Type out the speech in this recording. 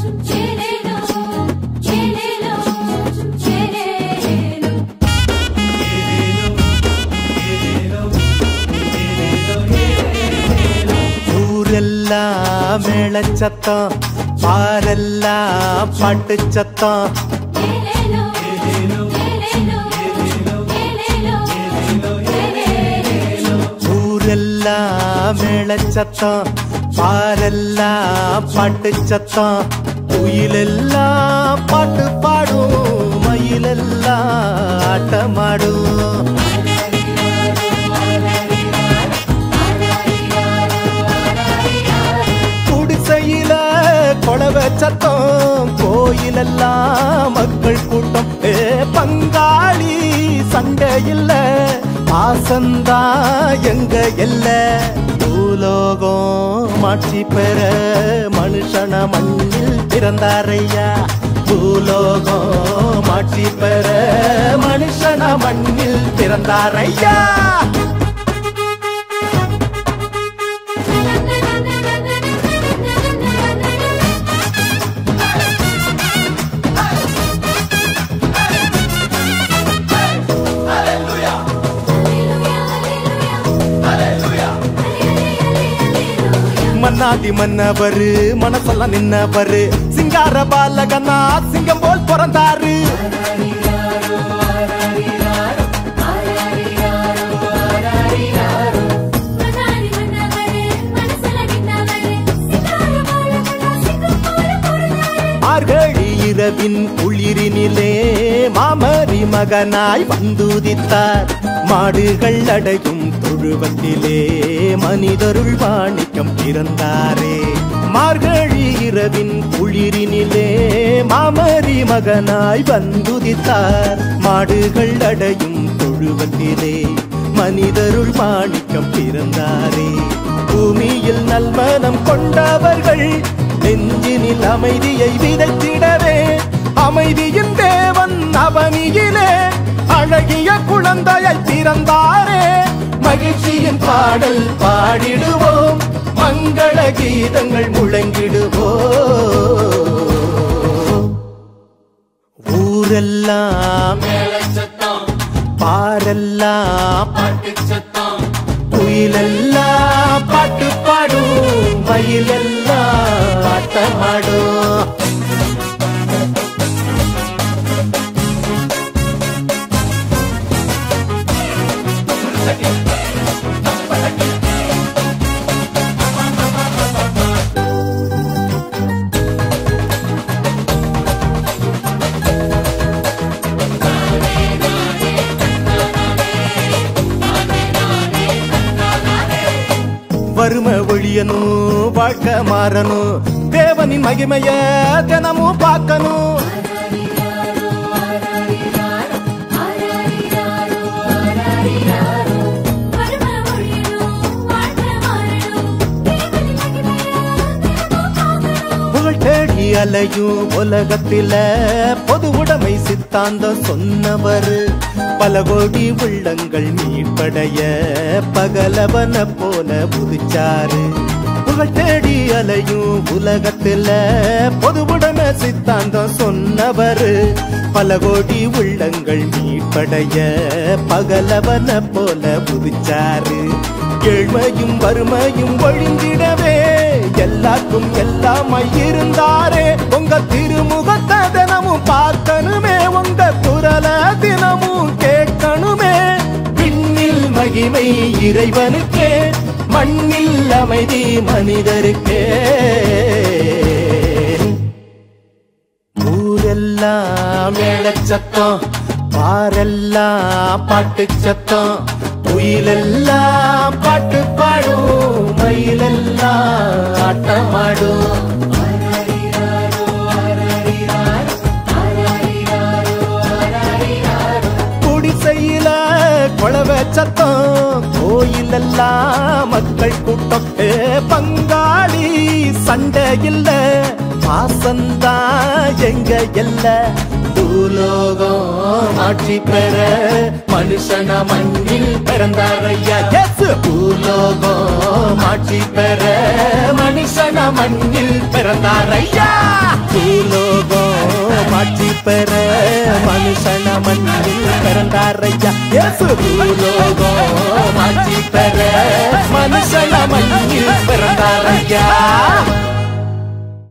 Chelelo, chelelo, chelelo. ஊரெல்லாம் மேளச்சத்தம் பாரெல்லாம் பாட்டு சத்தம் Chelelo, chelelo, chelelo, chelelo. ஊரெல்லாம் மேளச்சத்தம் பாரெல்லாம் பாட்டு சத்தம் குயிலெல்லாம் பாட்டு பாடும் மயிலெல்லாம் ஆட்டமாடும் குடிசையில கொலவ சத்தம் கோயிலெல்லாம் மக்கள் கூட்டம் ஏ பங்காளி சண்டை இல்ல பாசந்தா எங்க எல்ல பூலோகம் மாட்சி பெற மனுஷன மண்ணில் பிறந்தாரையா பூலோகம் மாட்சி பெற மனுஷன மண்ணில் பிறந்தாரையா மன்னாதி மன்னவரு மனசெல்லாம் நின்னவரு சிங்கார பாலகனா சிங்கம் போல் பிறந்தாரு மன்னாடி மன்னவரே, மனசுல நின்னவரே, சிங்கார பாலகனா, சிங்கம் போல பொருளாரே. மார்கழி இரவின் குளிரினிலே மாமரி மகனாய் வந்துதித்தார் மாடுகள் அடையும் தொழுவத்திலே மனிதருள் வாணிக்கம் பிறந்தாரே மார்கழி இரவின் குளிரினிலே மாமரி மகனாய் வந்துதித்தார் மாடுகள் அடையும் தொழுவத்திலே மனிதருள் மாணிக்கம் பிறந்தாரே பூமியில் நல்மனம் கொண்டவர்கள் நெஞ்சினில் அமைதியை விதைத்திடவே அமைதியின் தேவன் அவனியிலே அழகிய குழந்தையை பிறந்தாரே மகிழ்ச்சியின் பாடல் பாடிடுவோம் மங்கள கீதங்கள் முழங்கிடுவோம் ஊரெல்லாம் பாரெல்லாம் குயிலெல்லாம் பாட்டு பாடும் மயிலெல்லாம் ஆட்டமாடும் வறுமை ஒழியணும் வாழ்க்கை மாறணும் தேவனின் மகிமைய தினமும் பார்க்கணும் வறுமை ஒழியணும், வாழ்க்கை மாறணும், தேவனின் மகிமையை தினமும் பார்க்கணும். புகழ் தேடி அலையும் உலகத்தில பொது உடைமை சித்தாந்தம் சொன்னவர் பல கோடி உள்ளங்கள் மீட்படைய பகலவன போல புதிச்சாரு புகழ் தேடி அலையும் உலகத்தில பொது உடைமை சித்தாந்தம் சொன்னவர் பல கோடி உள்ளங்கள் மீட்படைய பகலவன போல புதிச்சாரு ஏழ்மையும் வறுமையும் ஒழிந்திடவே எல்லாருக்கும் எல்லாமாய் இருந்தாரே உங்க திருமுகத்தை தினமும் பார்க்கணுமே உங்க குரல தினமும் கேட்கணுமே விண்ணில் மகிமை இறைவனுக்கே மண்ணில் அமைதி மனிதருக்கே ஊரெல்லாம் மேளச்சத்தம் பாரெல்லாம் பாட்டு சத்தம் குயிலெல்லாம் பாட்டு பாடும் மயிலெல்லாம் ஆட்டமாடும் குடிசையில குழவ சத்தம் கோயிலெல்லாம் மக்கள் கூட்டம் ஏ பங்காளி சண்டை இல்ல பாசந்தா எங்க எல்ல பூலோகம் ஆட்சி பெற மனுஷன மண்ணில் பிறந்தாரையா எஸ் பூலோகம் ஆட்சி பெற மனுஷன மண்ணில் பிறந்தாரையா பூலோகம் ஆட்சி பெற மனுஷன மண்ணில் பிறந்தாரையா எஸ் பூலோகம் ஆட்சி பெற மனுஷ